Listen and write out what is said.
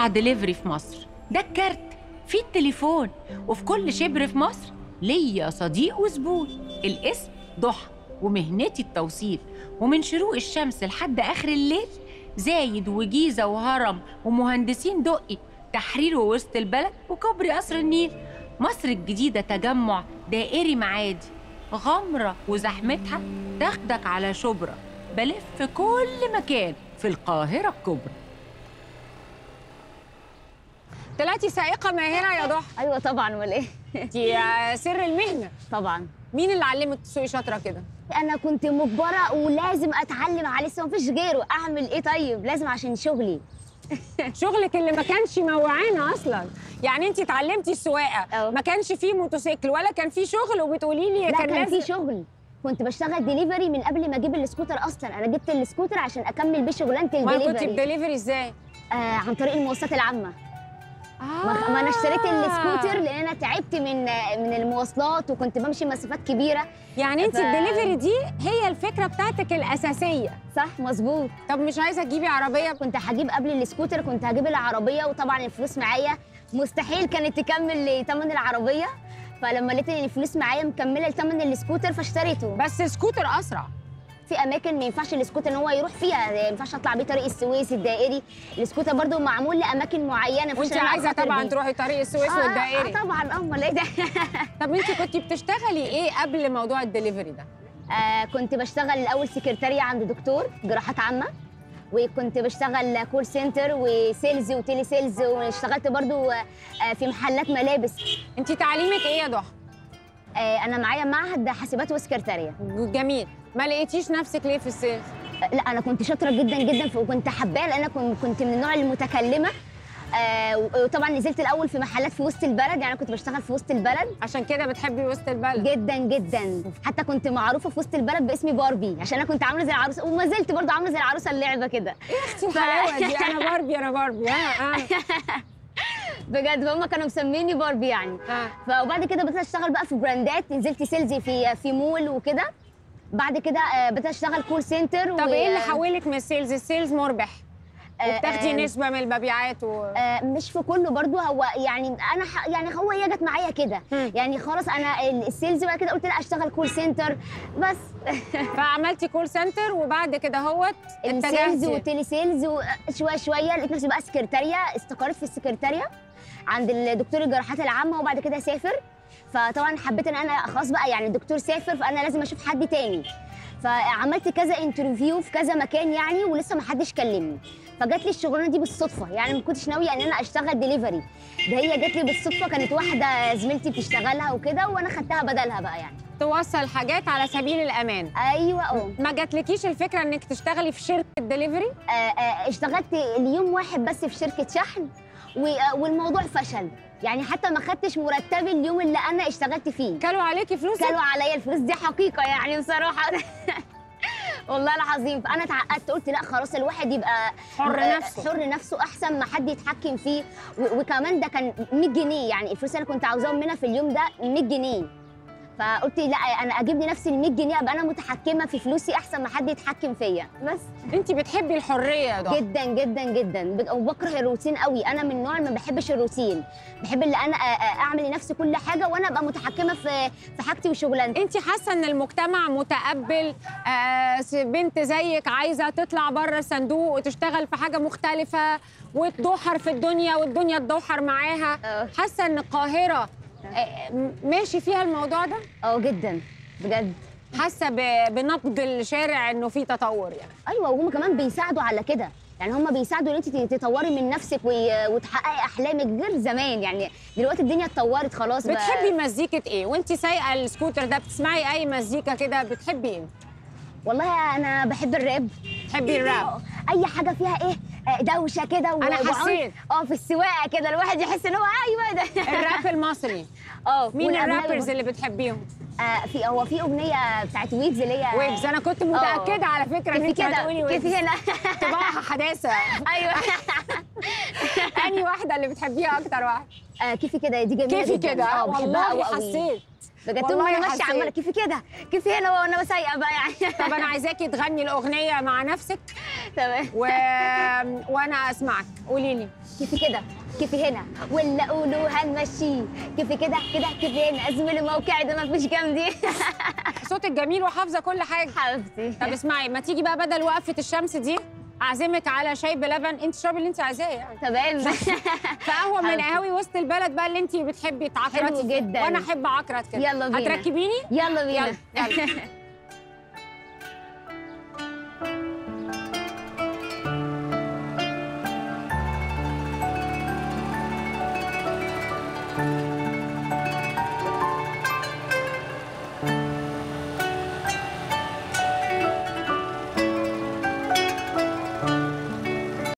اسرع دليفري في مصر ده الكارت في التليفون وفي كل شبر في مصر ليا صديق وزبون الاسم ضحى ومهنتي التوصيل ومن شروق الشمس لحد اخر الليل زايد وجيزه وهرم ومهندسين دقي تحرير ووسط البلد وكوبري قصر النيل مصر الجديده تجمع دائري معادي غمره وزحمتها تاخدك على شبرا بلف في كل مكان في القاهره الكبرى طلعتي سائقه ماهره يا ضحى ايوه طبعا ولا ايه دي سر المهنه طبعا مين اللي علمك تسوقي شاطره كده انا كنت مجبره ولازم اتعلم عليه لسه مفيش غيره اعمل ايه طيب لازم عشان شغلي شغلك اللي ما كانش موعانا اصلا يعني انت اتعلمتي السواقه أه. ما كانش فيه موتوسيكل ولا كان فيه شغل وبتقولي لي لا كان كان لازم في شغل كنت بشتغل ديليفري من قبل ما اجيب السكوتر اصلا انا جبت السكوتر عشان اكمل بيه شغلانه ما كنت الدليفري بدليفري ازاي آه عن طريق المواصلات العامه ما, ما انا اشتريت السكوتر لان انا تعبت من من المواصلات وكنت بمشي مسافات كبيره يعني انت ف- الدليفري دي هي الفكره بتاعتك الاساسيه صح مظبوط طب مش عايزه تجيبي عربيه كنت هجيب قبل السكوتر كنت هجيب العربيه وطبعا الفلوس معايا مستحيل كانت تكمل لثمن العربيه فلما لقيت ان الفلوس معايا مكمله لثمن السكوتر فاشتريته بس سكوتر اسرع في اماكن ما ينفعش السكوتر ان هو يروح فيها ما ينفعش اطلع بيه طريق السويس الدائري السكوتر برضو معمول لاماكن معينه ما ينفعش وانت أنا عايزه أخاطر طبعا بيه. تروحي طريق السويس آه، آه، والدائري آه طبعا امال ايه ده طب انت كنت بتشتغلي ايه قبل موضوع الدليفري ده آه كنت بشتغل الاول سكرتارية عند دكتور جراحات عامه وكنت بشتغل كول سنتر وسيلز وتيلي سيلز واشتغلت برضو آه في محلات ملابس انت تعليمك ايه يا ضحى آه انا معايا معهد حاسبات وسكرتارية جميل ما لقيتيش نفسك ليه في السيلز آه لا انا كنت شاطره جدا جدا وكنت حباه لان انا كنت كنت من النوع المتكلمه آه وطبعا نزلت الاول في محلات في وسط البلد يعني أنا كنت بشتغل في وسط البلد عشان كده بتحبي وسط البلد جدا جدا حتى كنت معروفه في وسط البلد باسمي باربي عشان انا كنت عامله زي العروسه وما زلت برضه عامله زي العروسه اللعبه كده اختي الحلاوه دي انا باربي انا باربي اه اه بجد فهم كانوا مسميني باربي يعني اه فبعد كده بدات اشتغل بقى في براندات نزلت سيلز في في مول وكده بعد كده آه، بدات اشتغل كول سنتر طب ايه اللي حولك من السيلز السيلز مربح آه، وبتاخدي آه، نسبه من المبيعات و... آه، مش في كله برضو هو يعني انا ح... يعني هو هي جت معايا كده مم. يعني خلاص انا السيلز بقى كده قلت لا اشتغل كول سنتر بس فعملتي كول سنتر وبعد كده هوت السيلز اتجهتي والتيلي سيلز وشويه شويه لقيت نفسي بقى سكرتاريه استقريت في السكرتاريه عند الدكتور الجراحات العامه وبعد كده اسافر فطبعا حبيت ان انا خلاص بقى يعني الدكتور سافر فانا لازم اشوف حد تاني فعملت كذا انترفيو في كذا مكان يعني ولسه ما حدش كلمني فجات لي الشغلانه دي بالصدفه يعني ما كنتش ناويه ان انا اشتغل دليفري ده هي جات لي بالصدفه كانت واحده زميلتي بتشتغلها وكده وانا خدتها بدلها بقى يعني توصل حاجات على سبيل الامان ايوه اه ما جاتلكيش الفكره انك تشتغلي في شركه دليفري آه، آه، اشتغلت اليوم واحد بس في شركه شحن و- آه، والموضوع فشل يعني حتى ما خدتش مرتبي اليوم اللي انا اشتغلت فيه كلوا عليكي فلوس كانوا عليا الفلوس دي حقيقه يعني بصراحه والله العظيم فانا اتعقدت قلت لا خلاص الواحد يبقى حر آه، نفسه. حر نفسه احسن ما حد يتحكم فيه و- وكمان ده كان 100 جنيه يعني الفلوس اللي انا كنت عاوزاهم منها في اليوم ده 100 جنيه فقلت لا انا اجيب لي نفسي ال 100 جنيه ابقى انا متحكمه في فلوسي احسن ما حد يتحكم فيا بس انت بتحبي الحريه يا ضحى جدا جدا جدا بت- وبكره الروتين قوي انا من النوع اللي ما بحبش الروتين بحب اللي انا أ- أ- اعمل لنفسي كل حاجه وانا ابقى متحكمه في في حاجتي وشغلانتي انت حاسه ان المجتمع متقبل آه س- بنت زيك عايزه تطلع بره الصندوق وتشتغل في حاجه مختلفه وتدوحر في الدنيا والدنيا تدوحر معاها اه حاسه ان القاهره آه، م- ماشي فيها الموضوع ده اه جدا بجد حاسه ب- بنبض الشارع انه في تطور يعني ايوه وهم كمان بيساعدوا على كده يعني هم بيساعدوا ان انت ت- تطوري من نفسك وي- وتحققي احلامك غير زمان يعني دلوقتي الدنيا اتطورت خلاص بقى. بتحبي مزيكه ايه وانت سايقه السكوتر ده بتسمعي اي مزيكا كده بتحبي ايه والله انا بحب الراب بتحبي الراب آه، اي حاجه فيها ايه آه، دوشه كده و- أنا وعنف. حسيت. اه في السواقه كده الواحد يحس ان هو ايوه ده الراب المصري اه مين والأجنبي الرابرز برضه. اللي بتحبيهم آه في هو في اغنيه بتاعت ويجز اللي هي ويجز انا كنت متاكده على فكره ان كيفي انت كده هتقولي كيفي ويجز هنا طباعها حداثه ايوه انهي واحده اللي بتحبيها اكتر واحده آه كيفي كده دي جميله كيفي جدا كده اه بحبها والله قوي قوي حسيت بجد طول والله ما انا ماشيه حسيت. عماله كيفي كده كيفي هنا وانا سايقه بقى يعني طب انا عايزاكي تغني الاغنيه مع نفسك تمام و... وانا اسمعك قولي لي كيف كده كيف هنا ولا قولوا هنمشيه كيف كده كده كيف هنا زميلي موقعي ده ما فيش جنبي صوتك جميل وحافظه كل حاجه حبيبتي طب اسمعي ما تيجي بقى بدل وقفه الشمس دي اعزمك على شاي بلبن انت اشربي اللي انت عايزاه يعني تمام فقهوه من حبيبتي. قهاوي وسط البلد بقى اللي انت بتحبي تعكرتي حلو فيها. جدا. وانا احب اعكرت كده يلا بينا. هتركبيني يلا يلا بينا يلا